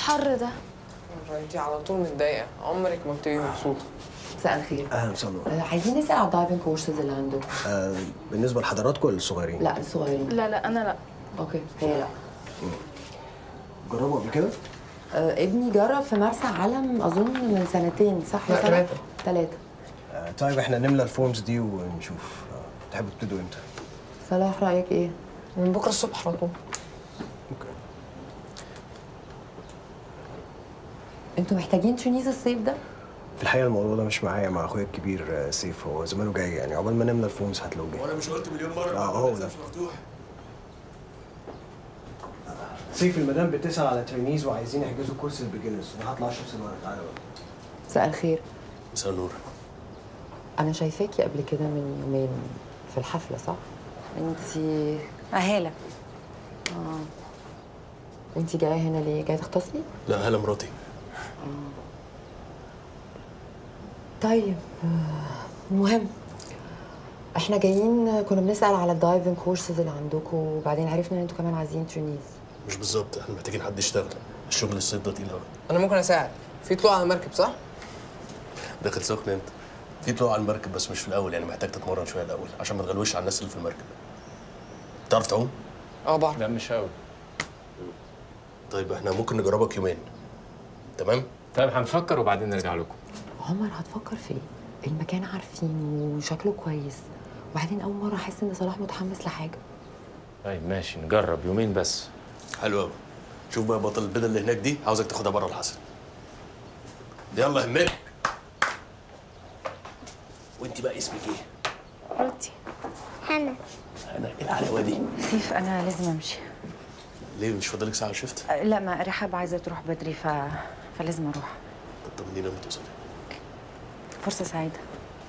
الحر ده انت على طول متضايقه عمرك ما بتبقي مبسوطه مساء الخير اهلا وسهلا آه، عايزين نسال على الدايفنج كورسز اللي عندكم آه بالنسبه لحضراتكم ولا الصغيرين؟ لا الصغيرين لا لا انا لا اوكي هي لا جربوا قبل كده؟ آه ابني جرب في مرسى علم اظن من سنتين صح لا، يا سنة؟ تلاتة. ثلاثة آه طيب احنا نملى الفورمز دي ونشوف آه تحبوا تبتدوا امتى؟ صلاح رايك ايه؟ من بكره الصبح على طول اوكي انتوا محتاجين تونيز الصيف ده؟ في الحقيقه الموضوع ده مش معايا مع اخويا الكبير آه، سيف هو زمانه جاي يعني عقبال ما نملى الفورمز هتلاقوه جاي وانا مش قلت مليون مره آه، هو ده. مفتوح سيف المدام بتسال على ترينيز وعايزين يحجزوا كورس البيجنرز انا هطلع اشرب سيجاره تعالى بقى مساء الخير مساء النور انا شايفاكي قبل كده من يومين في الحفلة صح؟ انتي أهالة انتي جاية هنا ليه؟ جاية تختصي؟ لا هلا مراتي طيب آه، المهم احنا جايين كنا بنسأل على الدايفنج كورسز اللي عندكم وبعدين عرفنا ان انتوا كمان عايزين تونيز مش بالظبط احنا محتاجين حد يشتغل الشغل الصيد ده تقيل قوي انا ممكن اساعد في طلوع على مركب صح داخل سخن انت في طلوع على المركب بس مش في الاول يعني محتاج تتمرن شويه الاول عشان ما تغلوش على الناس اللي في المركب تعرف تعوم اه بعرف لا مش قوي طيب احنا ممكن نجربك يومين تمام طيب هنفكر وبعدين نرجع لكم عمر هتفكر في ايه؟ المكان عارفينه وشكله كويس وبعدين اول مرة احس ان صلاح متحمس لحاجة طيب ماشي نجرب يومين بس حلو قوي شوف بقى بطل البدل اللي هناك دي عاوزك تاخدها بره الحسن يلا همك وانت بقى اسمك ايه؟ روتي هنا انا ايه الحلاوه دي؟ سيف أنا لازم أمشي ليه مش فاضلك ساعه شفت؟ أه، لا ما رحاب عايزة تروح بدري ف... فلازم أروح طب طمنينا لما توصلي فرصة سعيدة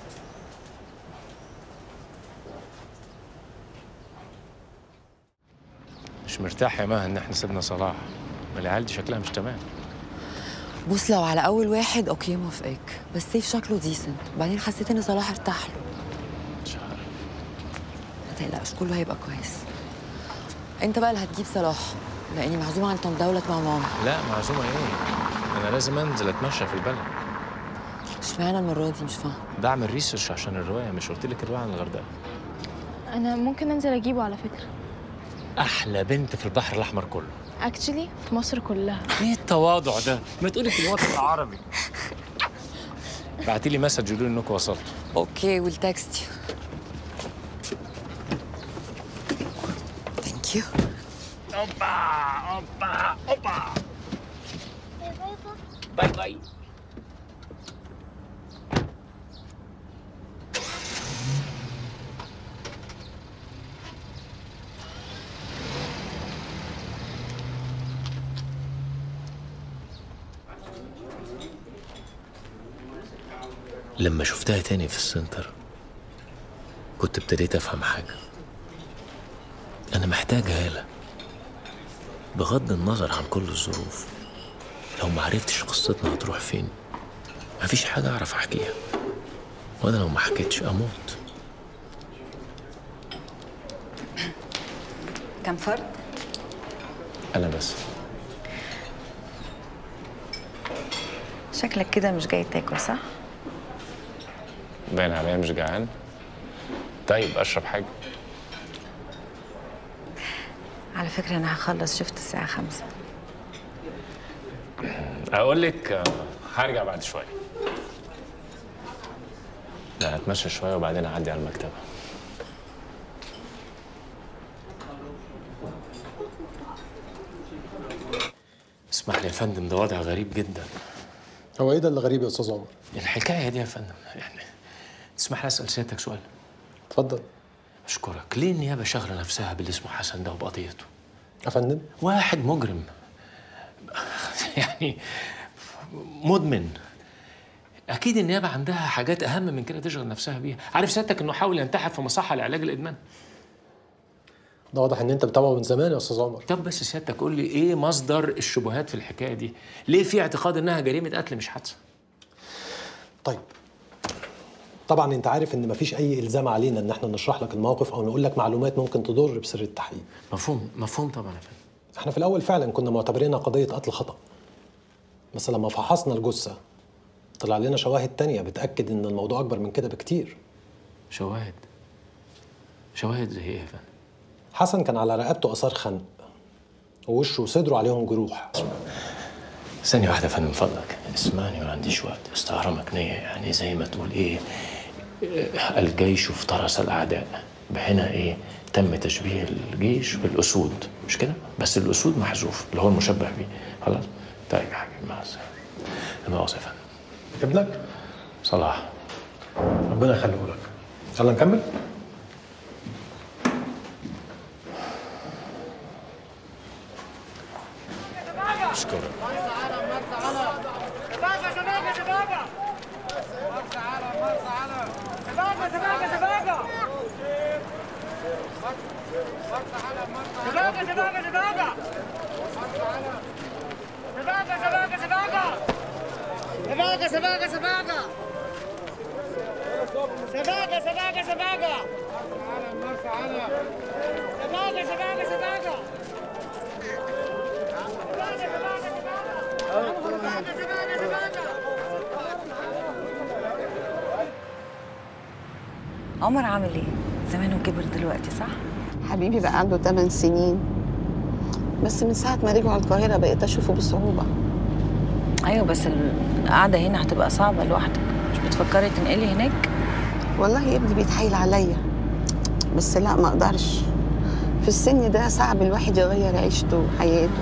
مش مرتاح يا مها ان احنا سيبنا صلاح ما العيال دي شكلها مش تمام بص لو على اول واحد اوكي موافقك بس سيف شكله ديسنت وبعدين حسيت ان صلاح ارتاح له مش عارف ما تقلقش كله هيبقى كويس انت بقى اللي هتجيب صلاح لاني معزومه عند طنط دولت مع ماما لا معزومه ايه انا لازم انزل اتمشى في البلد اشمعنى المره دي مش فاهمه بعمل ريسيرش عشان الروايه مش قلت لك الروايه عن الغردقه انا ممكن انزل اجيبه على فكره احلى بنت في البحر الاحمر كله اكشلي في مصر كلها ايه التواضع ده ما تقولي في الوطن العربي بعتي لي مسج يقولوا انكم وصلتوا اوكي والتكست ثانك يو اوبا اوبا اوبا باي باي لما شفتها تاني في السنتر كنت ابتديت افهم حاجة انا محتاج هالة بغض النظر عن كل الظروف لو ما عرفتش قصتنا هتروح فين مفيش حاجة اعرف احكيها وانا لو ما حكيتش اموت كم فرد؟ انا بس شكلك كده مش جاي تاكل صح؟ باين عليا مش جعان طيب اشرب حاجه على فكرة أنا هخلص شفت الساعة خمسة اقول لك آه، هرجع بعد شويه لا هتمشى شويه وبعدين اعدي على المكتبه اسمح لي يا فندم ده وضع غريب جدا هو ايه ده اللي غريب يا استاذ عمر؟ الحكايه دي يا فندم يعني تسمح لي اسال سيادتك سؤال اتفضل اشكرك ليه النيابه شاغله نفسها باللي اسمه حسن ده وبقضيته يا فندم واحد مجرم يعني مدمن اكيد النيابه عندها حاجات اهم من كده تشغل نفسها بيها عارف سيادتك انه حاول ينتحر في مصحه لعلاج الادمان ده واضح ان انت متابعه من زمان يا استاذ عمر طب بس سيادتك قول لي ايه مصدر الشبهات في الحكايه دي ليه في اعتقاد انها جريمه قتل مش حادثه طيب طبعا انت عارف ان مفيش اي الزام علينا ان احنا نشرح لك الموقف او نقول لك معلومات ممكن تضر بسر التحقيق مفهوم مفهوم طبعا يا فندم احنا في الاول فعلا كنا معتبرينها قضيه قتل خطا بس لما فحصنا الجثه طلع لنا شواهد تانية بتاكد ان الموضوع اكبر من كده بكتير شواهد شواهد زي ايه يا فندم حسن كان على رقبته اثار خنق ووشه وصدره عليهم جروح ثانية واحدة يا فندم من فضلك اسمعني ما عنديش وقت استعارة مكنية يعني زي ما تقول ايه إيه، الجيش افترس الأعداء بحين ايه تم تشبيه الجيش بالأسود مش كده؟ بس الأسود محذوف اللي هو المشبه بيه خلاص؟ طيب يا حبيبي مع السلامة المؤاخذة يا فندم ابنك صلاح ربنا يخليه لك يلا نكمل اشكرك سباقة سباقة سباقة سباقة سباقة سباقة سباقة سباقة سباقة عمر عامل ايه؟ زمانه كبر دلوقتي صح؟ حبيبي بقى عنده 8 سنين بس من ساعة ما رجعوا القاهرة بقيت أشوفه بصعوبة ايوه بس القعده هنا هتبقى صعبه لوحدك مش بتفكري تنقلي هناك؟ والله يا ابني بيتحايل عليا بس لا ما أقدرش في السن ده صعب الواحد يغير عيشته وحياته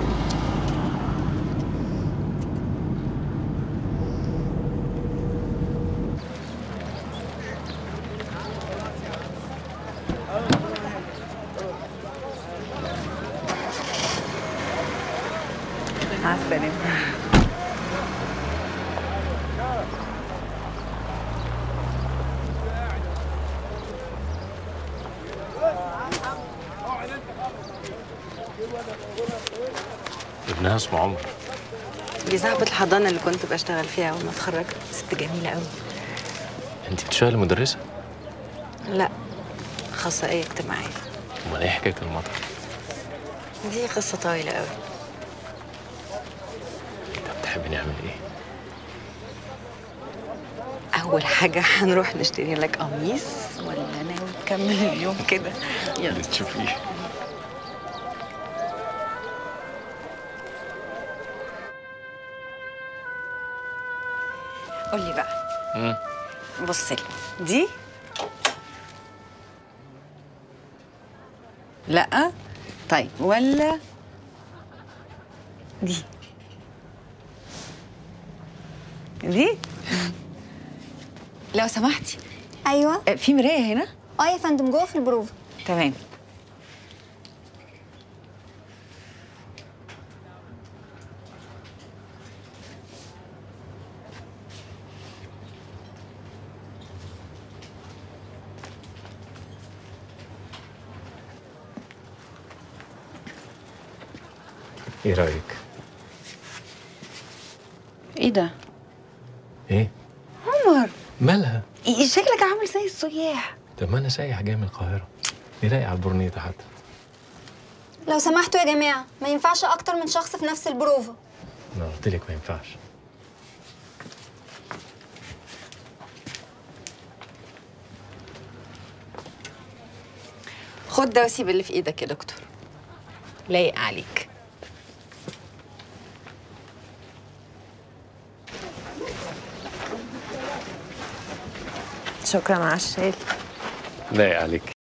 مع السلامه ابنها اسمه عمر دي صاحبة الحضانة اللي كنت بشتغل فيها أول ما اتخرجت ست جميلة قوي انت بتشتغلي مدرسة؟ لا أخصائية اجتماعية امال ايه حكاية المطر؟ دي قصة طويلة قوي طب تحبي نعمل ايه؟ أول حاجة هنروح نشتري لك قميص ولا ناوي نكمل اليوم كده يلا اللي تشوفيه قولي بقى مم. بص لي دي لا طيب ولا دي دي لو سمحتي ايوه آه، في مرايه هنا اه يا فندم جوه في البروفا تمام ايه رأيك؟ ايه ده ايه؟ عمر مالها؟ إيه شكلك عامل زي السياح طب ما انا سايح جاي من القاهرة دي لاقي على البورنيطة حتى لو سمحتوا يا جماعه ما ينفعش اكتر من شخص في نفس البروفا انا قلت لك ما ينفعش خد ده وسيب اللي في ايدك يا دكتور لايق عليك شكرا على الشاي لايق عليك